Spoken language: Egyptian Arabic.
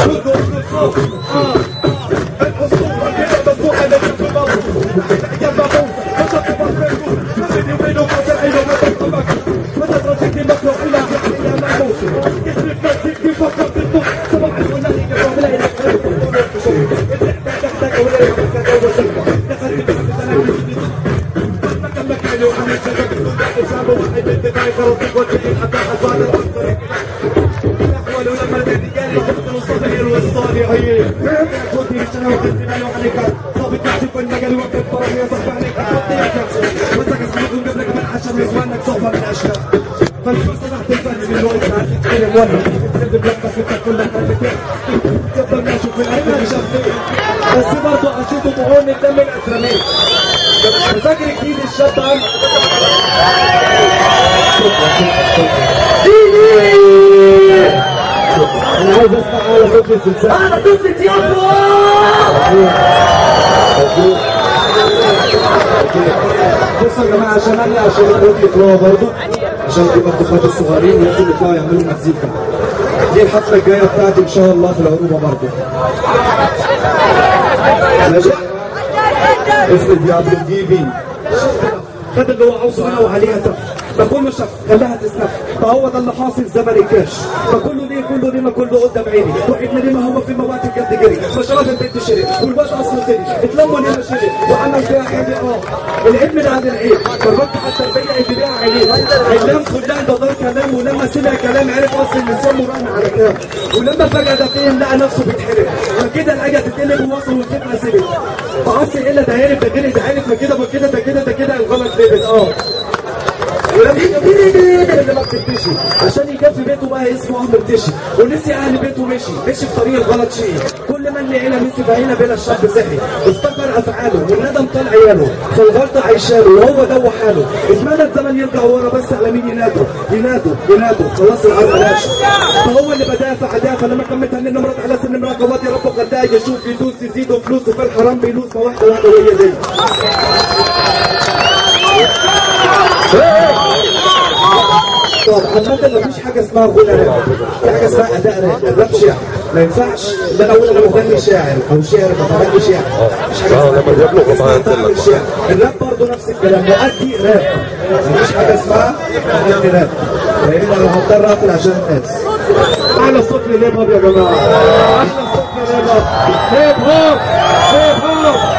كله الصوت اه الاسطوره كده مفتوحه لكن في مصر كان مفروض فقط تفكروا ما بيني وبينه فاصل عينه ما تفكر متى ترسيتي مخلوق الى الى ماموس يسرق نفسك في فقط الطب صباح الفل يا قبل الى تحتاج ولا يحتاج ولا دخلت في سنه فالفلوس تحت الفن من الوقت عاد تتكلم وانا تكذب لفك انت كل حاجه تفضل ماشي في الاخر مش بس برضه اشوفه طعون الدم الاسراميل فاكر جديد الشاب عم انا عايز اسمع على صوت الزلزال انا طفل يابا بصوا يا جماعه عشان انا عشان اخواتي يطلعوا برضه عشان دي برضه اخواتي الصغيرين ولازم يطلعوا يعملوا مزيكا دي الحفله الجايه بتاعتي ان شاء الله في العروبه برضه ماشي افرض يا عبد الجيبي خد اللي هو عاوزه هنا وعليها تف فكله شف خلاها تسنف فهو ده اللي حاصل زمن الكاش فكله ليه كله ليه ما كله قدام عيني وابن ليه ما هو في مواد الجد جري فشرب البنت شرب والواد اصله تاني اتلموا ليه ما شرب وعمل فيها عيني اه العلم ده عن العيب فالرد على التربيه اللي ليها عينين علام كلها ده دار كلام ولما سمع كلام عرف اصل الانسان مراهن على كلام ولما فجاه ده فهم لقى نفسه بيتحرق فكده الحاجه تتقلب ووصل والفتنه سبت فعصي الا ده عرف ده غير ده عرف ما كده ما كده ده كده ده كده الغلط ثابت اه ولما اللي ما بتكتشي عشان يكفي بيته بقى اسمه عمرو تشي ونسي اهل بيته مشي مشي في طريق الغلط شيء كل من لقينا مشي فهنا بلا الشاب صحي افتكر افعاله والندم طال عياله فالغلطه عيشاله وهو دو حاله اتمنى الزمن يرجع ورا بس على مين ينادوا ينادوا ينادوا خلاص الارض ماشي فهو اللي بدافع ادافع لما كملت هن مرات على سن مراقبات يا رب غداء يشوف يدوس يزيدوا فلوس وفي الحرام بيلوس ما واحده واحده وهي دي طب عامة مفيش حاجة اسمها غنى راب، في حاجة اسمها أداء راب، الراب شعر، ما ينفعش إن أنا أقول أنا بغني شاعر أو شاعر بغني شعر، مفيش حاجة اه اسمها لما كده. جاب له اسمها غطاء تعمل ينزل لك. شعر، الراب برضه نفس الكلام، مؤدي راب، مفيش حاجة اسمها مغني راب، لأن أنا هضطر أقفل عشان الناس. أعلى صوت للهيب هوب يا جماعة، أعلى صوت للهيب هوب، هيب هوب، هيب هوب.